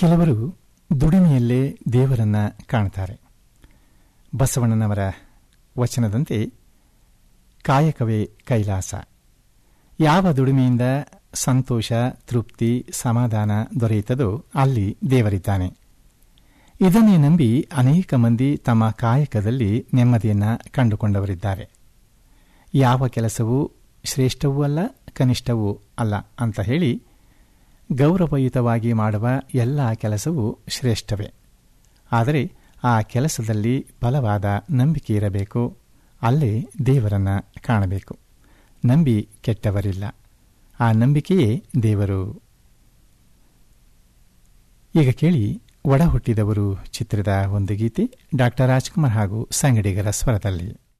ಕೆಲವರು ದುಡಿಮೆಯಲ್ಲೇ ದೇವರನ್ನ ಕಾಣ್ತಾರೆ ಬಸವಣ್ಣನವರ ವಚನದಂತೆ ಕಾಯಕವೇ ಕೈಲಾಸ ಯಾವ ದುಡಿಮೆಯಿಂದ ಸಂತೋಷ ತೃಪ್ತಿ ಸಮಾಧಾನ ದೊರೆಯುತ್ತದೋ ಅಲ್ಲಿ ದೇವರಿದ್ದಾನೆ ಇದನ್ನೇ ನಂಬಿ ಅನೇಕ ಮಂದಿ ತಮ್ಮ ಕಾಯಕದಲ್ಲಿ ನೆಮ್ಮದಿಯನ್ನ ಕಂಡುಕೊಂಡವರಿದ್ದಾರೆ ಯಾವ ಕೆಲಸವೂ ಶ್ರೇಷ್ಠವೂ ಅಲ್ಲ ಕನಿಷ್ಠವೂ ಅಲ್ಲ ಅಂತ ಹೇಳಿ ಗೌರವಯುತವಾಗಿ ಮಾಡುವ ಎಲ್ಲ ಕೆಲಸವೂ ಶ್ರೇಷ್ಠವೇ ಆದರೆ ಆ ಕೆಲಸದಲ್ಲಿ ಬಲವಾದ ನಂಬಿಕೆ ಇರಬೇಕು ಅಲ್ಲೇ ದೇವರನ್ನ ಕಾಣಬೇಕು ನಂಬಿ ಕೆಟ್ಟವರಿಲ್ಲ ಆ ನಂಬಿಕೆಯೇ ದೇವರು ಈಗ ಕೇಳಿ ಒಡ ಹುಟ್ಟಿದವರು ಚಿತ್ರದ ಒಂದು ಗೀತೆ ಡಾಕ್ಟರ್ ರಾಜ್ಕುಮಾರ್ ಹಾಗೂ ಸಂಗಡಿಗರ ಸ್ವರದಲ್ಲಿ